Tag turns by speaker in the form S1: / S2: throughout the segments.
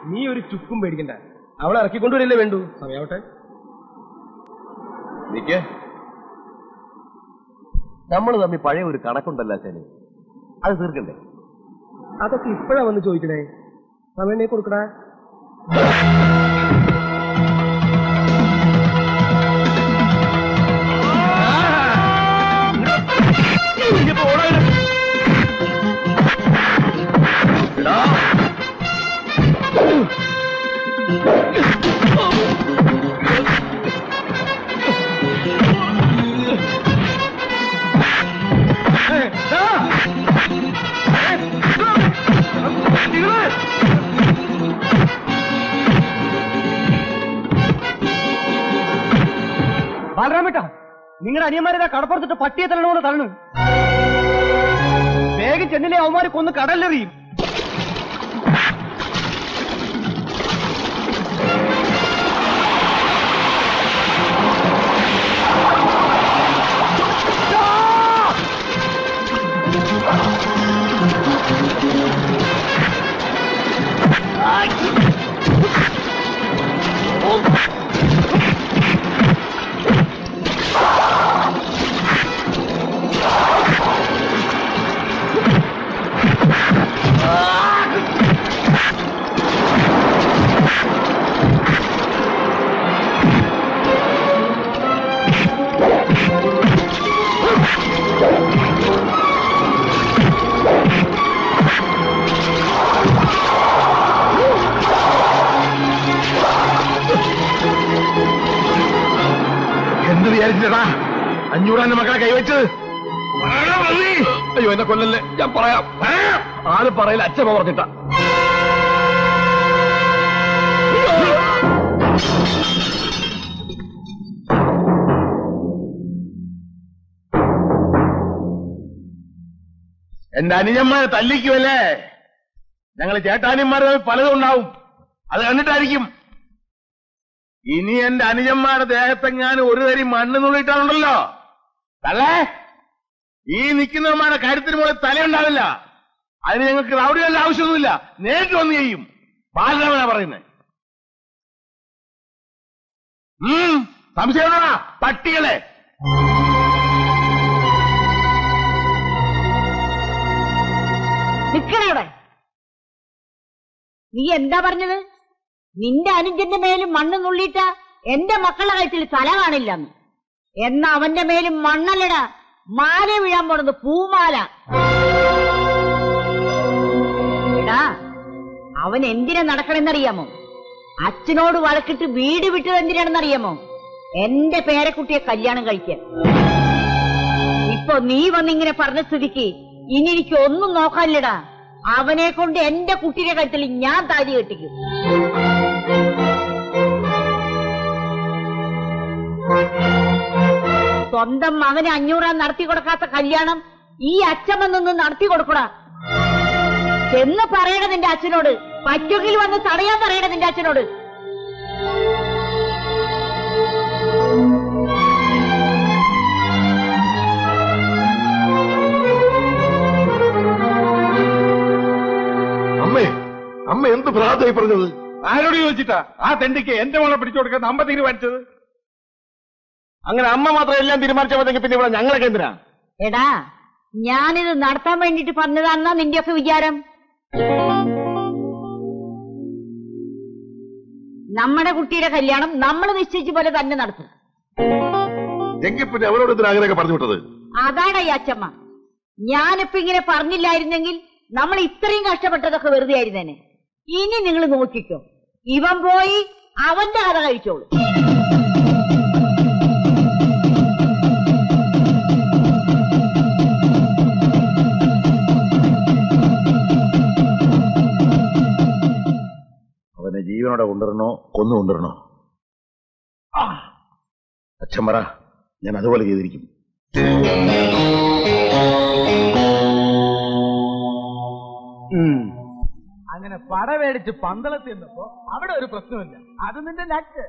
S1: നീ ഒരു ചുക്കും പേടിക്കണ്ട അവളെ ഇറക്കിക്കൊണ്ടുവരില്ലേ വേണ്ടു സമയാവട്ടെ
S2: നിക്ക് നമ്മൾ തമ്മിൽ പഴയ ഒരു കണക്കുണ്ടല്ലോ അച്ഛന് അത് തീർക്കണ്ടേ
S1: അതൊക്കെ ഇപ്പോഴാ വന്ന് ചോദിക്കണേ സമയം നീ കൊടുക്കടാ ബാലരാമേട്ട നിങ്ങളുടെ അനിയന്മാരെ കടപ്പുറത്തിട്ട് പട്ടിയെ തള്ളണമെന്ന് തള്ളു വേഗം ചെന്നിലെ അവന്മാരെ കൊന്ന് കടലിലെറിയും
S3: എന്ത് വിചാരിച്ചിട്ടാ അഞ്ഞൂറാന്റെ മക്കളെ കൈവച്ചത് അയ്യോ എന്നെ കൊല്ലല്ലേ ഞാൻ പറയാം ആരും പറയില്ല അച്ഛൻ പറഞ്ഞിട്ട എന്റെ അനുജന്മാരെ തല്ലിക്കുമല്ലേ ഞങ്ങൾ ചേട്ടാനിമാരെ പലതും ഉണ്ടാവും അത് കണ്ടിട്ടായിരിക്കും ഇനി എന്റെ അനുജന്മാരുടെ ദേഹത്തെങ്ങാനും ഒരു തരി മണ്ണ് നുള്ളിട്ടാണുണ്ടല്ലോ തള്ളേ ഈ നിൽക്കുന്നവന്മാരുടെ കാര്യത്തിന് മുകളിൽ തലയുണ്ടാവില്ല അതിന് ഞങ്ങൾക്ക് റൗഡികളുടെ ആവശ്യമൊന്നുമില്ല നേരിട്ട് വന്ന് ചെയ്യും ബാലരാമനാ പറയുന്നത് ഉം സംശയമാണോ പട്ടികളെ
S4: നിക്കണവിടെ നീ എന്താ പറഞ്ഞത് നിന്റെ അനുജന്റെ മേലും മണ്ണ് നുള്ളിയിട്ട എന്റെ മക്കളുടെ കഴുത്തിൽ തല കാണില്ലെന്ന് എന്നാ അവന്റെ മേലും മണ്ണല്ലടാ മാല വീഴാൻ പോണത് പൂമാല എടാ അവൻ എന്തിനാ നടക്കണെന്നറിയാമോ അച്ഛനോട് വഴക്കിട്ട് വീട് വിട്ടത് എന്തിനാണെന്നറിയാമോ എന്റെ പേരക്കുട്ടിയെ കല്യാണം കഴിക്കാൻ ഇപ്പൊ നീ വന്നിങ്ങനെ പറഞ്ഞ സ്ഥിതിക്ക് ഇനി എനിക്ക് ഒന്നും നോക്കാനില്ലടാ അവനെ കൊണ്ട് എന്റെ കുട്ടിയുടെ കഴുത്തിൽ ഞാൻ താലി കെട്ടിക്കും സ്വന്തം മകന് അഞ്ഞൂറാം നടത്തി കൊടുക്കാത്ത കല്യാണം ഈ അച്ഛൻ വന്നൊന്ന് നടത്തി കൊടുക്കടാ ചെന്ന് പറയണ നിന്റെ അച്ഛനോട് പറ്റുമെങ്കിൽ വന്ന് തടയാൻ പറയണ നിന്റെ അച്ഛനോട്
S3: അമ്മേ അമ്മ എന്ത് ഭ്രാതായി പറഞ്ഞത്
S5: ആരോട് ചോദിച്ചിട്ടാ ആ തെണ്ടിക്ക് എന്റെ മോളെ പിടിച്ചു കൊടുക്കാൻ അമ്മ തീരുമാനിച്ചത്
S3: അങ്ങനെ അമ്മ മാത്രം എല്ലാം തീരുമാനിച്ചാൽ മതി പിന്നെ ഇവിടെ ഞങ്ങളൊക്കെ എന്തിനാ
S4: എടാ ഞാനിത് നടത്താൻ വേണ്ടിട്ട് പറഞ്ഞതാണെന്നാ നിന്റെയൊക്കെ വിചാരം നമ്മുടെ കുട്ടിയുടെ കല്യാണം നമ്മൾ നിശ്ചയിച്ച പോലെ തന്നെ നടത്തും
S3: എങ്കിൽ പിന്നെ അവരോട് എന്തിനാ അങ്ങനെയൊക്കെ പറഞ്ഞു വിട്ടത്
S4: അതാണ് ഈ അച്ഛമ്മ ഞാനിപ്പോ ഇങ്ങനെ പറഞ്ഞില്ലായിരുന്നെങ്കിൽ നമ്മൾ ഇത്രയും കഷ്ടപ്പെട്ടതൊക്കെ വെറുതെ ആയിരുന്നേനെ ഇനി നിങ്ങൾ നോക്കിക്കോ ഇവൻ പോയി അവന്റെ കഥ കഴിച്ചോളൂ
S3: അവനെ ജീവനോടെ കൊണ്ടുവരണോ കൊന്നു കൊണ്ടുവരണോ ആ, അച്ഛൻ പറ ഞാൻ അതുപോലെ ചെയ്തിരിക്കും
S5: അങ്ങനെ പട മേടിച്ച് പന്തളത്ത് ചെന്നപ്പോ അവിടെ ഒരു പ്രശ്നമില്ല അത് നിന്റെ നട്ട്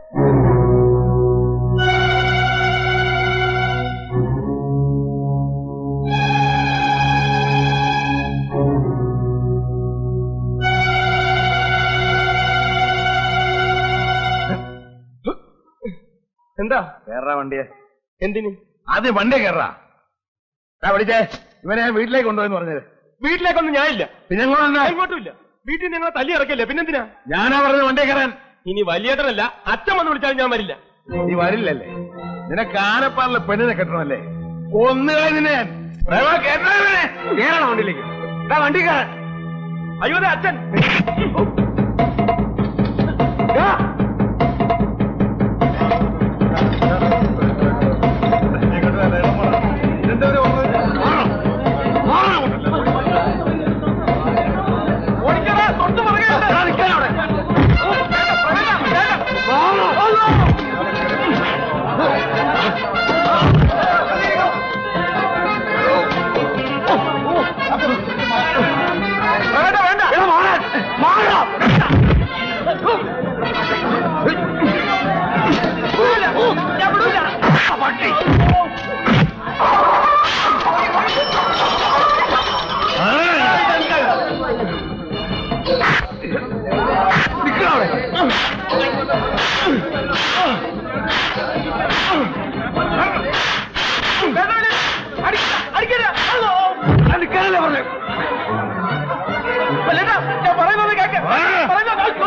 S3: എന്താ
S2: കേറാ വണ്ടിയെ
S3: എന്തിന് അത് വണ്ടി കയറാ വിളിച്ചേ ഇവനെ ഞാൻ വീട്ടിലേക്ക് കൊണ്ടുപോയെന്ന് പറഞ്ഞത്
S1: വീട്ടിലേക്കൊന്നും ഞാനില്ല
S3: പിന്നെ എങ്ങോട്ടാ
S1: എങ്ങോട്ടും ഇല്ല വീട്ടിൽ ഞങ്ങളെ തല്ലി ഇറക്കല്ലേ പിന്നെന്തിനാ
S3: ഞാനാ പറഞ്ഞത് വണ്ടി കയറാൻ
S1: ഇനി വലിയേട്ടനല്ല അച്ഛൻ വന്ന് വിളിച്ചാലും ഞാൻ വരില്ല
S3: നീ വരില്ലല്ലേ നിനക്ക് ആനപ്പാറിലെ പെണ്ണിനെ കെട്ടണമല്ലേ കൊന്നുകളെ നിന്നെ ഞാൻ. പ്രേമ, കേട്ടോ ഇവനെ? കേറണം വണ്ടിയിലേക്ക് ദാ വണ്ടി കയറാൻ
S1: അയ്യോ ദേ അച്ഛൻ
S3: ദാ. ഇതെന്താ ഒരു ഓർമ്മ? മാറണം. മാറണം.
S1: ഓടിക്കടാ, തൊട്ട് പുറകെ ഉണ്ട്.
S3: ദാ നിൽക്കാൻ അവിടെ. മാറണം.
S1: വേണ്ട വേണ്ട
S3: എടാ, മാറാൻ. മാറാം.
S1: ഞാൻ വിടൂല.
S3: പട്ടി നിൽക്കണവിടെ
S1: വേണ്ട, വേണ്ട. അടിക്ക- അടിക്കരുത്. അല്ലോ.
S3: നിൽക്കാനല്ലേ പറഞ്ഞു
S1: വല്യേട്ടാ, ഞാൻ പറയുന്നത് കേക്ക്.
S3: ആ.
S1: പറയുന്നത് കേൾക്കോ?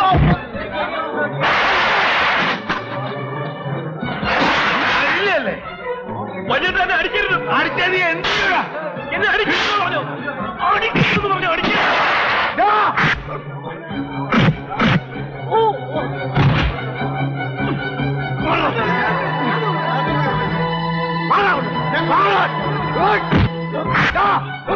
S3: അറിയില്ലല്ലേ
S1: വല്യേട്ടാ, എന്നെ അടിക്കരുത്.
S3: അടിച്ചാ നീ എന്ത് ചെയ്യുക?
S1: എന്നെ അടിക്കരുതെന്ന് പറഞ്ഞു. അടിക്കരുതെന്ന് പറഞ്ഞു, അടിക്കരുത്.
S3: ദാ. മാറാം. മാറാം. ഓയ്. ദാ.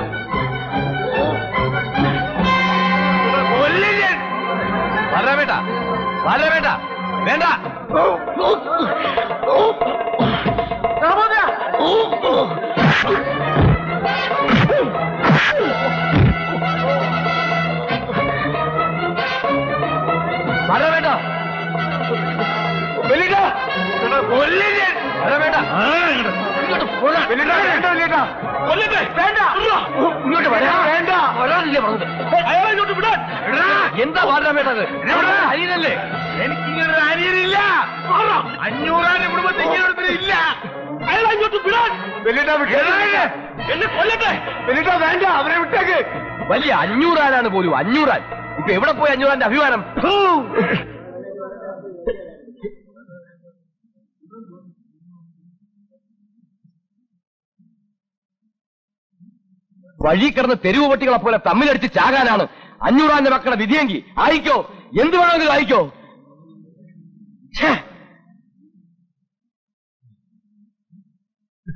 S3: കൊല്ലും ഞാൻ.
S2: ബാലരാമേട്ടാ ബാലരാമേട്ടാ വേണ്ട
S3: ദാമോദരാ.
S2: ബാലരാമേട്ടാ
S3: വെല്ലിട്ടാ. എടാ, കൊല്ലും ഞാൻ.
S2: ബാലരാമേട്ടാ
S3: ആ, ഇങ്ങോട്ട്. ഇങ്ങോട്ട് പോടാ. വെല്ലിട്ടാ, വേണ്ട, വെല്ലിട്ടാ.
S1: കൊല്ലട്ടെ. വേണ്ട.
S3: ഇങ്ങോട്ട് വരാ. വേണ്ട.
S2: വരാനില്ലേ പറഞ്ഞത്
S1: അയാളെ ഇങ്ങോട്ട് വിടാൻ.
S3: എടാ.
S2: എന്താ ബാലരാമേട്ടാ അത്
S3: എടാ.
S2: അരിയനല്ലേ
S3: എനിക്കിങ്ങനെ ഒരു അനിയനില്ല അഞ്ഞൂറാന് കുടുംബത്തിൽ ഇങ്ങനെ ഒരുത്തനും ഇല്ല
S1: അയാളെ ഇങ്ങോട്ട് വിടാൻ.
S3: വെല്ലിട്ടാ വിട്ടേ
S1: എന്നെ കൊല്ലട്ടെ.
S3: വെല്ലിട്ടാ വേണ്ട അവരെ വിട്ടേക്ക്
S2: വലിയ അഞ്ഞൂറാനാണ് പോലും അഞ്ഞൂറാൻ ഇപ്പൊ എവിടെ പോയി അഞ്ഞൂറാന്റെ അഭിമാനം ഫൂ. വഴി കിടന്ന് തെരുവ് പട്ടികളെ പോലെ തമ്മിലടിച്ച് ചാകാനാണ് അഞ്ഞൂറാന്റെ മക്കളുടെ വിധിയെങ്കിൽ ആയിക്കോ എന്ത് വേണമെങ്കിലും ആയിക്കോ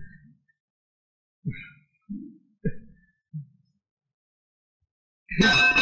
S2: ഛേ